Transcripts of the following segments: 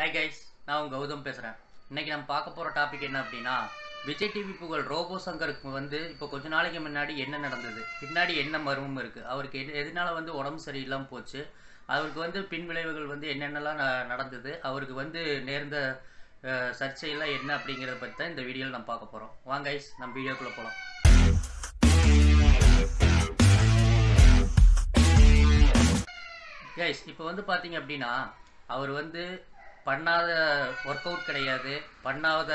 hi guys நான் உங்க கௌதம் பேசுகிறேன் இன்னைக்கு நம்ம பார்க்க போகிற டாபிக் என்ன அப்படின்னா விஜய் டிவி புகழ் ரோபோ சங்கருக்கு வந்து இப்போ கொஞ்ச நாளைக்கு முன்னாடி என்ன நடந்தது பின்னாடி என்ன மர்மம் இருக்குது அவருக்கு எது எதனால வந்து உடம்பு சரியில்லாமல் போச்சு அவருக்கு வந்து பின் விளைவுகள் வந்து என்னென்னலாம் ந- நடந்தது அவருக்கு வந்து நேர்ந்த அஹ், சர்ச்சையெல்லாம் என்ன அப்படிங்கிறத பற்றி தான் இந்த வீடியோவில் நம்ம பார்க்க போகிறோம் வாங்க கைஸ் நம்ம வீடியோக்குள்ளே போகலாம் கைஸ் இப்போ வந்து பார்த்தீங்க அப்படின்னா அவர் வந்து பண்ணாத ஒர்க் அவுட் கிடையாது பண்ணாத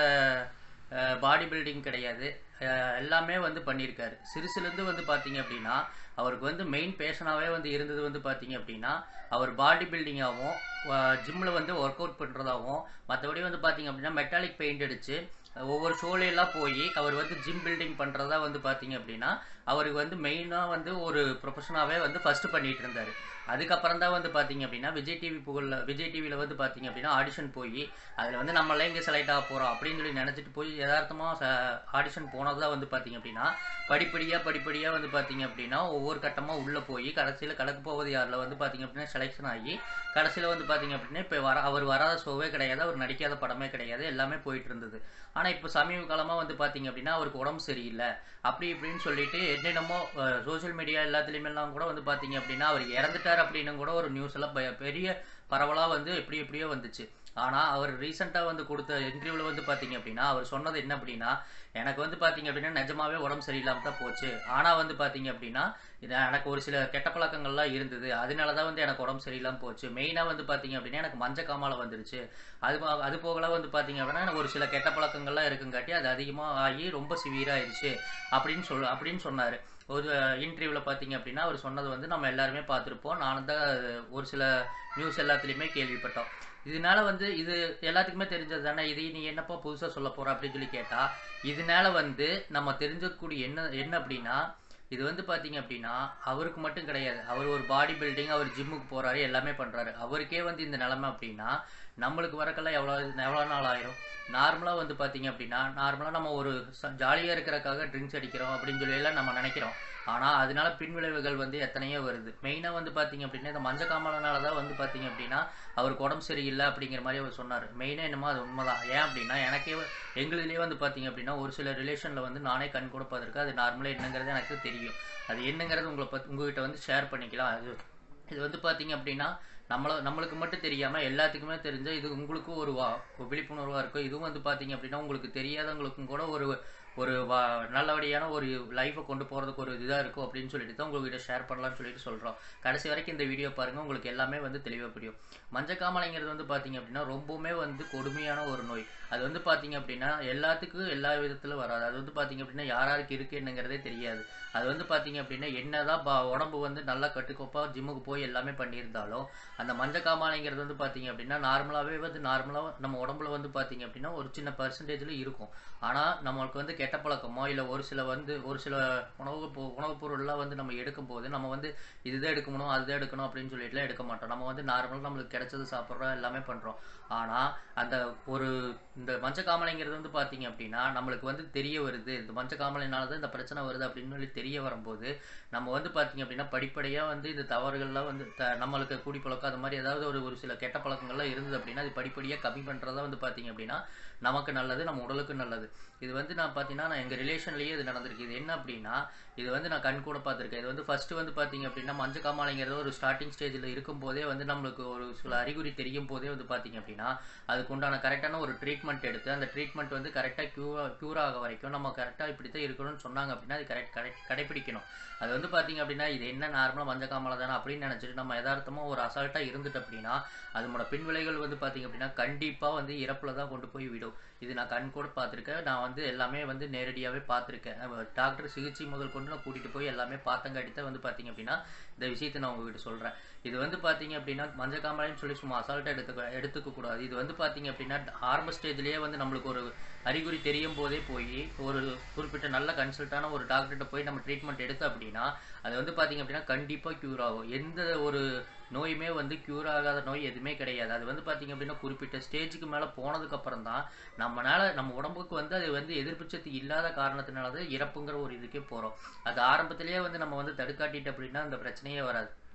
பாடி பில்டிங் கிடையாது அஹ், எல்லாமே வந்து பண்ணியிருக்காரு சிறுசுலேருந்து வந்து பார்த்தீங்க அப்படின்னா அவருக்கு வந்து மெயின் பேஷனாகவே வந்து இருந்தது வந்து பார்த்தீங்க அப்படின்னா அவர் பாடி பில்டிங்காகவும் ஜிம்மில் வந்து ஒர்க் அவுட் பண்ணுறதாகவும் மற்றபடி வந்து பார்த்தீங்க அப்படின்னா மெட்டாலிக் பெயிண்ட் அடித்து ஒவ்வொரு ஷோலையெல்லாம் போய் அவர் வந்து ஜிம் பில்டிங் பண்ணுறதா வந்து பார்த்தீங்க அப்படின்னா அவருக்கு வந்து மெயினாக வந்து ஒரு ப்ரொஃபஷனாகவே வந்து ஃபஸ்ட்டு பண்ணிட்டு இருந்தார் அதுக்கப்புறம் தான் வந்து பார்த்தீங்க அப்படின்னா விஜய் டிவி புகழில் விஜய் டிவியில் வந்து பார்த்தீங்க அப்படின்னா ஆடிஷன் போய் அதில் வந்து நம்மளாம் இங்கே செலக்ட் ஆக போகிறோம் அப்படின்னு சொல்லி நினச்சிட்டு போய் யதார்த்தமாக ஆடிஷன் போனது தான் வந்து பார்த்தீங்க அப்படின்னா படிப்படியாக படிப்படியாக வந்து பார்த்தீங்க அப்படின்னா ஒவ்வொரு கட்டமாக உள்ளே போய் கடைசியில் கலக்கு போவது யாரில் வந்து பார்த்தீங்க அப்படின்னா செலெக்ஷன் ஆகி கடைசியில் வந்து பார்த்தீங்க அப்படின்னா இப்போ வர அவர் வராத ஷோவே கிடையாது அவர் நடிக்காத படமே கிடையாது எல்லாமே போயிட்டு இருந்தது ஆனால் இப்போ சமீப காலமாக வந்து பார்த்தீங்க அப்படின்னா அவருக்கு உடம்பு சரியில்லை அப்படி இப்படின்னு சொல்லிட்டு என்னென்னமோ சோஷியல் மீடியா எல்லாத்துலேயுமே எல்லாம் கூட வந்து பார்த்தீங்க அப்படின்னா அவர் இறந்துட்டார் அப்படின்னு கூட ஒரு நியூஸ் எல்லாம் ப- பெரிய பரவலாக வந்து எப்படி எப்படியோ வந்துச்சு ஆனால் அவர் ரீசெண்டாக வந்து கொடுத்த இன்டர்வியூவில் வந்து பார்த்தீங்க அப்படின்னா அவர் சொன்னது என்ன அப்படின்னா எனக்கு வந்து பார்த்தீங்க அப்படின்னா நிஜமாவே உடம்பு சரியில்லாமல் தான் போச்சு ஆனால் வந்து பார்த்தீங்க அப்படின்னா இது எனக்கு ஒரு சில கெட்ட பழக்கங்கள்லாம் இருந்தது அதனால தான் வந்து எனக்கு உடம்பு சரியில்லாமல் போச்சு மெயினாக வந்து பார்த்தீங்க அப்படின்னா எனக்கு மஞ்ச காமால வந்துருச்சு அது போ- அது போகலாம் வந்து பார்த்தீங்க அப்படின்னா எனக்கு ஒரு சில கெட்ட பழக்கங்கள்லாம் இருக்குங்காட்டி அது அதிகமாக ஆகி ரொம்ப சிவியராக ஆயிடுச்சு அப்படின்னு சொல் அப்படின்னு சொன்னார் ஒரு இன்டர்வியூவில் பார்த்தீங்க அப்படின்னா அவர் சொன்னது வந்து நம்ம எல்லாருமே பார்த்துருப்போம் நானும் தான் ஒரு சில நியூஸ் எல்லாத்துலேயுமே கேள்விப்பட்டோம் இதனால வந்து இது எல்லாத்துக்குமே தெரிஞ்சது தானே இது நீ என்னப்பா புதுசாக சொல்ல போற அப்படின்னு சொல்லி கேட்டால் இதனால வந்து நம்ம தெரிஞ்சக்கூடிய என்ன என்ன அப்படின்னா இது வந்து பார்த்தீங்க அப்படின்னா அவருக்கு மட்டும் கிடையாது அவர் ஒரு பாடி பில்டிங் அவர் ஜிம்முக்கு போறாரு எல்லாமே பண்றாரு அவருக்கே வந்து இந்த நிலைமை அப்படின்னா நம்மளுக்கு வரக்கெல்லாம் எவ்வளோ எவ்வளோ நாள் ஆயிரும் நார்மலாக வந்து பார்த்தீங்க அப்படின்னா நார்மலாக நம்ம ஒரு ஜாலியாக இருக்கிறக்காக ட்ரிங்க்ஸ் அடிக்கிறோம் அப்படின்னு சொல்லி எல்லாம் நம்ம நினைக்கிறோம் ஆனால் அதனால பின்விளைவுகள் வந்து எத்தனையோ வருது மெயினாக வந்து பார்த்தீங்க அப்படின்னா இந்த மஞ்சள் காமலனால தான் வந்து பார்த்தீங்க அப்படின்னா அவருக்கு உடம்பு சரியில்லை அப்படிங்கிற மாதிரி அவர் சொன்னார் மெயினாக என்னமோ அது உண்மைதான் ஏன் அப்படின்னா எனக்கே எங்களுதுலேயே வந்து பார்த்தீங்க அப்படின்னா ஒரு சில ரிலேஷனில் வந்து நானே கண் கூட பார்த்துருக்கேன் அது நார்மலாக என்னங்கிறது எனக்கு தெரியும் அது என்னங்கிறது உங்களை பத் உங்ககிட்ட வந்து ஷேர் பண்ணிக்கலாம் அது இது வந்து பார்த்தீங்க அப்படின்னா நம்மள நம்மளுக்கு மட்டும் தெரியாமல் எல்லாத்துக்குமே தெரிஞ்ச இது உங்களுக்கும் ஒரு வா ஒரு விழிப்புணர்வாக இருக்கும் இதுவும் வந்து பார்த்தீங்க அப்படின்னா உங்களுக்கு தெரியாதவங்களுக்கும் கூட ஒரு ஒரு வா நல்லபடியான ஒரு லைஃப்பை கொண்டு போகிறதுக்கு ஒரு இதாக இருக்கும் அப்படின்னு சொல்லிட்டு தான் உங்ககிட்ட ஷேர் பண்ணலாம்னு சொல்லிட்டு சொல்கிறோம் கடைசி வரைக்கும் இந்த வீடியோ பாருங்கள் உங்களுக்கு எல்லாமே வந்து தெளிவாக புரியும் மஞ்சக்காமலைங்கிறது வந்து பார்த்தீங்க அப்படின்னா ரொம்பவுமே வந்து கொடுமையான ஒரு நோய் அது வந்து பார்த்தீங்க அப்படின்னா எல்லாத்துக்கும் எல்லா விதத்தில் வராது அது வந்து பார்த்தீங்க அப்படின்னா யார் யாருக்கு இருக்கு என்னங்கிறதே தெரியாது அது வந்து பார்த்தீங்க அப்படின்னா என்னதான் பா உடம்பு வந்து நல்லா கட்டுக்கோப்பாக ஜிம்முக்கு போய் எல்லாமே பண்ணியிருந்தாலும் அந்த மஞ்சக்காமாலைங்கிறது வந்து பார்த்தீங்க அப்படின்னா நார்மலாகவே வந்து நார்மலாக நம்ம உடம்புல வந்து பார்த்தீங்க அப்படின்னா ஒரு சின்ன பர்சன்டேஜில் இருக்கும் ஆனால் நம்மளுக்கு வந்து கெட்ட பழக்கமோ இல்லை ஒரு சில வந்து ஒரு சில உணவு பொ- உணவுப் பொருள்லாம் வந்து நம்ம எடுக்கும்போது நம்ம வந்து இதுதான் எடுக்கணும் அதுதான் எடுக்கணும் அப்படின்னு சொல்லிட்டுலாம் எடுக்க மாட்டோம் நம்ம வந்து நார்மலாக நம்மளுக்கு கிடைச்சது சாப்பிட்றோம் எல்லாமே பண்ணுறோம் ஆனால் அந்த ஒரு இந்த மஞ்சக்காமலைங்கிறது வந்து பார்த்தீங்க அப்படின்னா நம்மளுக்கு வந்து தெரிய வருது இந்த மஞ்சக்காமலைனால தான் இந்த பிரச்சனை வருது அப்படின்னு சொல்லி தெரிய வரும்போது நம்ம வந்து பார்த்தீங்க அப்படின்னா படிப்படியாக வந்து இந்த தவறுகள்லாம் வந்து த நம்மளுக்கு குடி பழக்கம் அது மாதிரி ஏதாவது ஒரு ஒரு சில கெட்ட பழக்கங்கள்லாம் இருந்தது அப்படின்னா அது படிப்படியாக கம்மி பண்ணுறதா வந்து பார்த்தீங்க அப்படின்னா நமக்கு நல்லது நம்ம உடலுக்கு நல்லது இது வந்து நான் பார்த்தீங்கன்னா நான் எங்கள் ரிலேஷன்லேயே இது நடந்திருக்கு இது என்ன அப்படின்னா இது வந்து நான் கண் கூட பார்த்துருக்கேன் இது வந்து ஃபஸ்ட்டு வந்து பார்த்தீங்க அப்படின்னா மஞ்சள் காமாலைங்கிறது ஒரு ஸ்டார்டிங் ஸ்டேஜில் இருக்கும்போதே வந்து நம்மளுக்கு ஒரு சில அறிகுறி தெரியும் போதே வந்து பார்த்தீங்க அப்படின்னா அதுக்கு உண்டான கரெக்டான ஒரு ட்ரீட்மெண்ட் எடுத்து அந்த ட்ரீட்மெண்ட் வந்து கரெக்டாக க்யூ க்யூர் ஆக வரைக்கும் நம்ம கரெக்டாக இப்படி தான் இருக்கணும்னு சொன்னாங்க அப்படின்னா அது கரெக்ட் கரெக்ட் கடைப்பிடிக்கணும் அது வந்து பார்த்தீங்க அப்படின்னா இது என்ன நார்மலாக மஞ்சள் காமலை தானே அப்படின்னு நினச்சிட்டு நம்ம யதார்த்தமாக ஒரு அசால்ட்டாக இருந்துட்டு அப்படின்னா அதனோட பின்விளைகள் வந்து பார்த்தீங்க அப்படின்னா கண்டிப்பாக வந்து இறப்பில் தான் கொண்டு போய் விடும் இது நான் கண் கூட பார்த்துருக்கேன் நான் வந்து எல்லாமே வந்து நேரடியாகவே பார்த்துருக்கேன் டாக்டர் சிகிச்சை முதல் கொண்டு நான் கூட்டிகிட்டு போய் எல்லாமே பார்த்தங்காட்டி தான் வந்து பார்த்தீங்க அப்படின்னா இந்த விஷயத்தை நான் உங்ககிட்ட சொல்கிறேன் இது வந்து பார்த்தீங்க அப்படின்னா மஞ்சள் காமலைன்னு சொல்லி சும்மா அசால்ட்டாக எடுத்துக்க எடுத்துக்க கூடாது இது வந்து பார்த்தீங்க அப்படின்னா ஆரம்ப ஸ்டேஜ்லேயே வந்து நம்மளுக்கு ஒரு அறிகுறி தெரியும் போதே போய் ஒரு குறிப்பிட்ட நல்ல கன்சல்ட்டான ஒரு டாக்டர்கிட்ட போய் நம்ம ட்ரீட்மெண்ட் எடுத்து அப்படின்னா அது வந்து பார்த்தீங்க அப்படின்னா கண்டிப்பாக க்யூர் ஆகும் எந்த ஒரு நோயுமே வந்து க்யூர் ஆகாத நோய் எதுவுமே கிடையாது அது வந்து பார்த்தீங்க அப்படின்னா குறிப்பிட்ட ஸ்டேஜுக்கு மேலே போனதுக்கு அப்புறம் தான் நம்மனால நம்ம உடம்புக்கு வந்து அது வந்து எதிர்ப்பு சக்தி இல்லாத காரணத்தினால தான் இறப்புங்கிற ஒரு இதுக்கே போகிறோம் அது ஆரம்பத்திலேயே வந்து நம்ம வந்து தடுக்காட்டிட்டு அப்படின்னா அந்த பிரச்சனையே வராது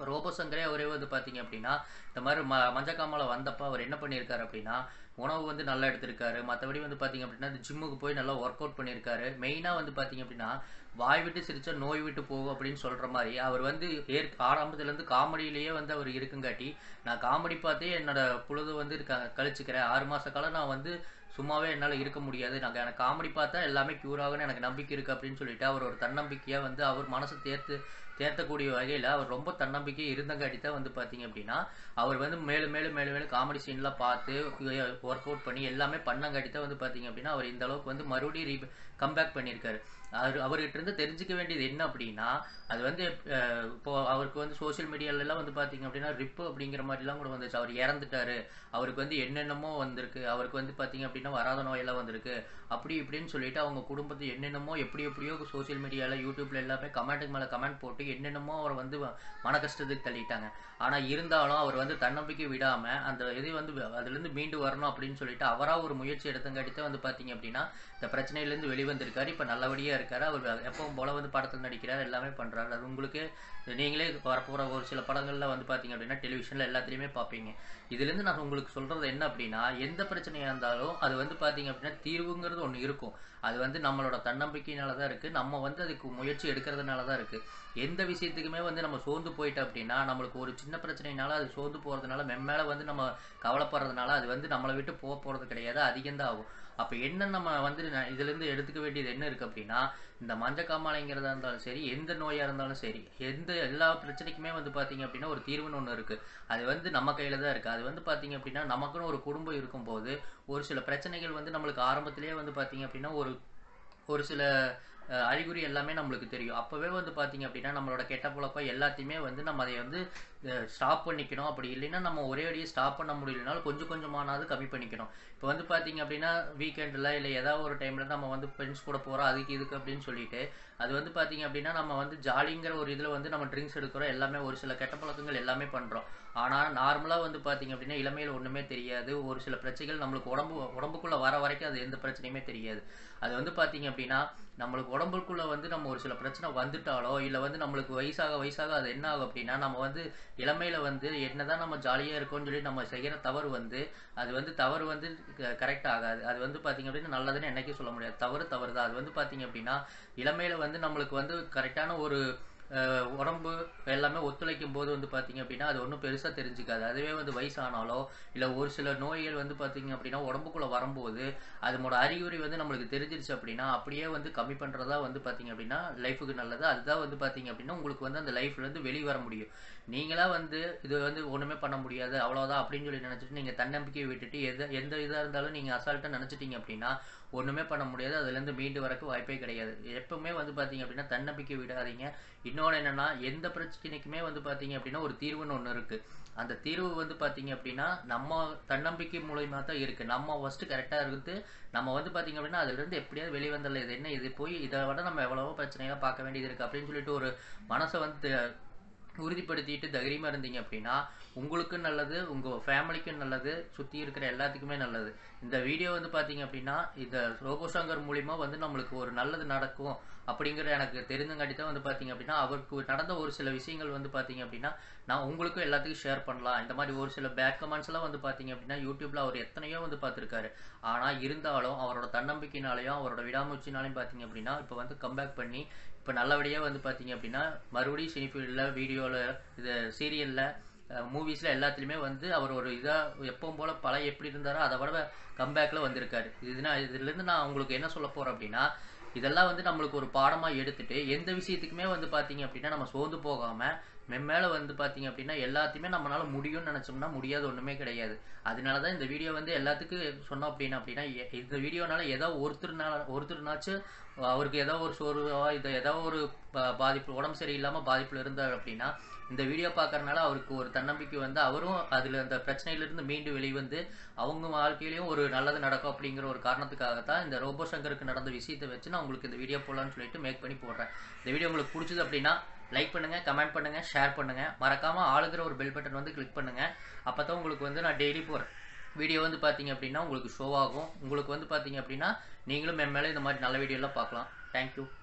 இப்போ ரோபோ சங்கரே அவரே வந்து பார்த்தீங்க அப்படின்னா இந்த மாதிரி ம மஞ்சக்காமலை வந்தப்போ அவர் என்ன பண்ணியிருக்காரு அப்படின்னா உணவு வந்து நல்லா எடுத்திருக்காரு மற்றபடி வந்து பார்த்தீங்க அப்படின்னா இந்த ஜிம்முக்கு போய் நல்லா ஒர்க் அவுட் பண்ணியிருக்காரு மெயினாக வந்து பார்த்தீங்க அப்படின்னா வாய் விட்டு சிரிச்சா நோய் விட்டு போகும் அப்படின்னு சொல்கிற மாதிரி அவர் வந்து ஏற் ஆரம்பத்துலேருந்து காமெடியிலேயே வந்து அவர் இருக்குங்காட்டி நான் காமெடி பார்த்தே என்னோட பொழுது வந்து க கழிச்சுக்கிறேன் ஆறு மாத காலம் நான் வந்து சும்மாவே என்னால் இருக்க முடியாது நாங்கள் எனக்கு காமெடி பார்த்தா எல்லாமே க்யூர் ஆகும்னு எனக்கு நம்பிக்கை இருக்குது அப்படின்னு சொல்லிட்டு அவர் ஒரு தன்னம்பிக்கையாக வந்து அவர் மனசை தேர்த்து தேர்த்தக்கூடிய வகையில் அவர் ரொம்ப தன்னம்பிக்கை இருந்தங்காட்டி தான் வந்து பார்த்தீங்க அப்படின்னா அவர் வந்து மேலும் மேலும் மேலும் மேலும் காமெடி சீன்லாம் பார்த்து ஒர்க் அவுட் பண்ணி எல்லாமே பண்ணங்காட்டி தான் வந்து பார்த்தீங்க அப்படின்னா அவர் இந்த அளவுக்கு வந்து மறுபடியும் ரீ கம்பேக் பண்ணியிருக்காரு அவர் அவர்கிட்ட இருந்து தெரிஞ்சுக்க வேண்டியது என்ன அப்படின்னா அது வந்து அஹ், இப்போ அவருக்கு வந்து சோஷியல் மீடியாலெல்லாம் வந்து பார்த்தீங்க அப்படின்னா ரிப்பு அப்படிங்கிற மாதிரிலாம் கூட வந்துச்சு அவர் இறந்துட்டாரு அவருக்கு வந்து என்னென்னமோ வந்திருக்கு அவருக்கு வந்து பார்த்தீங்க அப்படின்னா வராத நோயெல்லாம் வந்திருக்கு அப்படி இப்படின்னு சொல்லிட்டு அவங்க குடும்பத்தை என்னென்னமோ எப்படி எப்படியோ சோஷியல் மீடியாவில் யூடியூப்ல எல்லாமே கமெண்ட்டுக்கு மேலே கமெண்ட் போட்டு என்னென்னமோ அவரை வந்து மன கஷ்டத்துக்கு தள்ளிட்டாங்க ஆனால் இருந்தாலும் அவர் வந்து தன்னம்பிக்கை விடாமல் அந்த இது வந்து அதுலேருந்து மீண்டு வரணும் அப்படின்னு சொல்லிட்டு அவராக ஒரு முயற்சி எடுத்தங்காட்டி தான் வந்து பார்த்தீங்க அப்படின்னா இந்த பிரச்சனையிலேருந்து வெளிவந்திருக்காரு இப்போ நல்லபடியாக இருக்காரு அவர் எப்பவும் போல வந்து படத்தில் நடிக்கிறார் எல்லாமே பண்ணுறாரு அது உங்களுக்கு நீங்களே வரப்போகிற ஒரு சில படங்களில் வந்து பார்த்தீங்க அப்படின்னா டெலிவிஷனில் எல்லாத்துலேயுமே பார்ப்பீங்க இதுலேருந்து நான் உங்களுக்கு சொல்கிறது என்ன அப்படின்னா எந்த பிரச்சனையாக இருந்தாலும் அது வந்து பார்த்தீங்க அப்படின்னா தீர்வுங்கிறது ஒன்று இருக்கும் அது வந்து நம்மளோட தன்னம்பிக்கையினால தான் இருக்குது நம்ம வந்து அதுக்கு முயற்சி எடுக்கிறதுனால தான் இருக்குது எந்த விஷயத்துக்குமே வந்து நம்ம சோர்ந்து போயிட்டோம் அப்படின்னா நம்மளுக்கு ஒரு சின்ன பிரச்சனைனால அது சோர்ந்து போகிறதுனால மெம்மேல வந்து நம்ம கவலைப்படுறதுனால அது வந்து நம்மளை விட்டு போக போகிறது கிடையாது அதிகம்தான் ஆகும் அப்போ என்ன நம்ம வந்து ந- இதுலேருந்து எடுத்துக்க வேண்டியது என்ன இருக்குது அப்படின்னா இந்த மஞ்சள் காமாலைங்கிறதா இருந்தாலும் சரி எந்த நோயாக இருந்தாலும் சரி எந்த எல்லா பிரச்சனைக்குமே வந்து பார்த்தீங்க அப்படின்னா ஒரு தீர்வுன்னு ஒன்று இருக்குது அது வந்து நம்ம கையில் தான் இருக்குது அது வந்து பார்த்தீங்க அப்படின்னா நமக்குன்னு ஒரு குடும்பம் இருக்கும்போது ஒரு சில பிரச்சனைகள் வந்து நம்மளுக்கு ஆரம்பத்திலேயே வந்து பார்த்தீங்க அப்படின்னா ஒரு ஒரு சில அஹ், அறிகுறி எல்லாமே நம்மளுக்கு தெரியும் அப்போவே வந்து பார்த்தீங்க அப்படின்னா நம்மளோட கெட்ட பழக்கம் எல்லாத்தையுமே வந்து நம்ம அதை வந்து ஸ்டாப் பண்ணிக்கணும் அப்படி இல்லைன்னா நம்ம ஒரே அடியே ஸ்டாப் பண்ண முடியலனாலும் கொஞ்சம் கொஞ்சமானாவது கம்மி பண்ணிக்கணும் இப்போ வந்து பார்த்தீங்க அப்படின்னா வீக்கெண்டில் இல்லை ஏதாவது ஒரு டைமில் நம்ம வந்து ஃப்ரெண்ட்ஸ் கூட போகிறோம் அதுக்கு இதுக்கு அப்படின்னு சொல்லிட்டு அது வந்து பார்த்தீங்க அப்படின்னா நம்ம வந்து ஜாலிங்கிற ஒரு இதில் வந்து நம்ம ட்ரிங்க்ஸ் எடுக்கிறோம் எல்லாமே ஒரு சில கெட்ட பழக்கங்கள் எல்லாமே பண்ணுறோம் ஆனால் நார்மலாக வந்து பார்த்தீங்க அப்படின்னா இளமையில் ஒன்றுமே தெரியாது ஒரு சில பிரச்சனைகள் நம்மளுக்கு உடம்பு உடம்புக்குள்ளே வர வரைக்கும் அது எந்த பிரச்சனையுமே தெரியாது அது வந்து பார்த்தீங்க அப்படின்னா நம்மளுக்கு உடம்புக்குள்ளே வந்து நம்ம ஒரு சில பிரச்சனை வந்துட்டாலோ இல்லை வந்து நம்மளுக்கு வயசாக வயசாக அது என்ன ஆகும் அப்படின்னா நம்ம வந்து இளமையில் வந்து என்னதான் நம்ம ஜாலியாக இருக்கோம்னு சொல்லி நம்ம செய்கிற தவறு வந்து அது வந்து தவறு வந்து கரெக்ட் ஆகாது அது வந்து பார்த்தீங்க அப்படின்னா நல்லதுன்னு என்னைக்கும் சொல்ல முடியாது தவறு தவறு தான் அது வந்து பார்த்தீங்க அப்படின்னா இளமையில் வந்து நம்மளுக்கு வந்து கரெக்டான ஒரு அஹ், உடம்பு எல்லாமே ஒத்துழைக்கும் போது வந்து பார்த்தீங்க அப்படின்னா அது ஒன்றும் பெருசாக தெரிஞ்சுக்காது அதுவே வந்து வயசானாலோ இல்லை ஒரு சில நோய்கள் வந்து பார்த்தீங்க அப்படின்னா உடம்புக்குள்ளே வரும்போது அதனோட அறிகுறி வந்து நம்மளுக்கு தெரிஞ்சிருச்சு அப்படின்னா அப்படியே வந்து கம்மி பண்ணுறதா வந்து பார்த்தீங்க அப்படின்னா லைஃபுக்கு நல்லது அதுதான் வந்து பார்த்தீங்க அப்படின்னா உங்களுக்கு வந்து அந்த லைஃப்லேருந்து வெளியே வர முடியும் நீங்களா வந்து இது வந்து ஒன்றுமே பண்ண முடியாது அவ்வளோதான் அப்படின்னு சொல்லி நினச்சிட்டு நீங்கள் தன்னம்பிக்கையை விட்டுட்டு எது எந்த இதாக இருந்தாலும் நீங்கள் அசால்ட்டாக நினச்சிட்டீங்க அப்படின்னா ஒன்றுமே பண்ண முடியாது அதுலேருந்து மீண்டு வரக்கு வாய்ப்பே கிடையாது எப்பவுமே வந்து பார்த்தீங்க அப்படின்னா தன்னம்பிக்கை விடாதீங்க இன்னொன்று என்னென்னா எந்த பிரச்சனைக்குமே வந்து பார்த்தீங்க அப்படின்னா ஒரு தீர்வுன்னு ஒன்று இருக்குது அந்த தீர்வு வந்து பார்த்தீங்க அப்படின்னா நம்ம தன்னம்பிக்கை மூலயமா தான் இருக்குது நம்ம ஃபஸ்ட்டு கரெக்டாக இருந்து நம்ம வந்து பார்த்தீங்க அப்படின்னா அதுலேருந்து எப்படியாவது வெளியே வந்துடல இது என்ன இது போய் இதை விட நம்ம எவ்வளவோ பிரச்சனையெல்லாம் பார்க்க வேண்டியது இருக்குது அப்படின்னு சொல்லிட்டு ஒரு மனசை வந்து உறுதிப்படுத்திட்டு தைரியமாக இருந்தீங்க அப்படின்னா உங்களுக்கும் நல்லது உங்கள் ஃபேமிலிக்கும் நல்லது சுற்றி இருக்கிற எல்லாத்துக்குமே நல்லது இந்த வீடியோ வந்து பார்த்தீங்க அப்படின்னா இந்த ரோபோசங்கர் மூலிமா வந்து நம்மளுக்கு ஒரு நல்லது நடக்கும் அப்படிங்கிற எனக்கு தெரிஞ்சங்காட்டி தான் வந்து பார்த்தீங்க அப்படின்னா அவருக்கு நடந்த ஒரு சில விஷயங்கள் வந்து பார்த்தீங்க அப்படின்னா நான் உங்களுக்கும் எல்லாத்துக்கும் ஷேர் பண்ணலாம் இந்த மாதிரி ஒரு சில பேட் கமெண்ட்ஸ் எல்லாம் வந்து பார்த்தீங்க அப்படின்னா யூடியூப்ல அவர் எத்தனையோ வந்து பார்த்துருக்காரு ஆனால் இருந்தாலும் அவரோட தன்னம்பிக்கையினாலையும் அவரோட விடாமுயற்சினாலையும் பார்த்தீங்க அப்படின்னா இப்போ வந்து கம்பேக் பண்ணி இப்போ நல்லபடியாக வந்து பார்த்தீங்க அப்படின்னா மறுபடியும் சினிஃபீல்டில் வீடியோவில் இது சீரியலில் மூவிஸில் எல்லாத்துலேயுமே வந்து அவர் ஒரு இதாக எப்பவும் போல் பழைய எப்படி இருந்தாரோ அதை விட கம்பேக்கில் வந்திருக்காரு இதுனா இதுலேருந்து நான் உங்களுக்கு என்ன சொல்ல போகிறேன் அப்படின்னா இதெல்லாம் வந்து நம்மளுக்கு ஒரு பாடமாக எடுத்துட்டு எந்த விஷயத்துக்குமே வந்து பார்த்தீங்க அப்படின்னா நம்ம சோர்ந்து போகாமல் மெம்மேல வந்து பார்த்தீங்க அப்படின்னா எல்லாத்தையுமே நம்மளால முடியும்னு நினச்சோம்னா முடியாது ஒன்றுமே கிடையாது அதனால தான் இந்த வீடியோ வந்து எல்லாத்துக்கும் சொன்னோம் அப்படின்னா அப்படின்னா எ- இந்த வீடியோனால ஏதோ ஒருத்தர்னால ஒருத்தர்னாச்சும் அவருக்கு ஏதோ ஒரு சோர்வா இதை ஏதோ ஒரு பா- பாதிப்பு உடம்பு சரியில்லாமல் பாதிப்பில் இருந்தார் அப்படின்னா இந்த வீடியோ பார்க்கறனால அவருக்கு ஒரு தன்னம்பிக்கை வந்து அவரும் அதில் அந்த பிரச்சனையிலிருந்து மீண்டு வெளிவந்து அவங்க வாழ்க்கையிலையும் ஒரு நல்லது நடக்கும் அப்படிங்கிற ஒரு காரணத்துக்காக தான் இந்த ரோபோ சங்கருக்கு நடந்த விஷயத்தை வச்சு நான் உங்களுக்கு இந்த வீடியோ போடலான்னு சொல்லிட்டு மேக் பண்ணி போடுறேன் இந்த வீடியோ உங்களுக்கு பிடிச்சது அப்படின்னா லைக் பண்ணுங்க கமெண்ட் பண்ணுங்க ஷேர் பண்ணுங்க மறக்காம ஆளுங்கிற ஒரு பெல் பட்டன் வந்து கிளிக் பண்ணுங்க அப்பதான் உங்களுக்கு வந்து நான் டெய்லி போடுறேன் வீடியோ வந்து பார்த்தீங்க அப்படின்னா உங்களுக்கு ஷோ ஆகும் உங்களுக்கு வந்து பார்த்தீங்க அப்படின்னா நீங்களும் என் மேலே இந்த மாதிரி நல்ல வீடியோலாம் பார்க்கலாம் தேங்க்யூ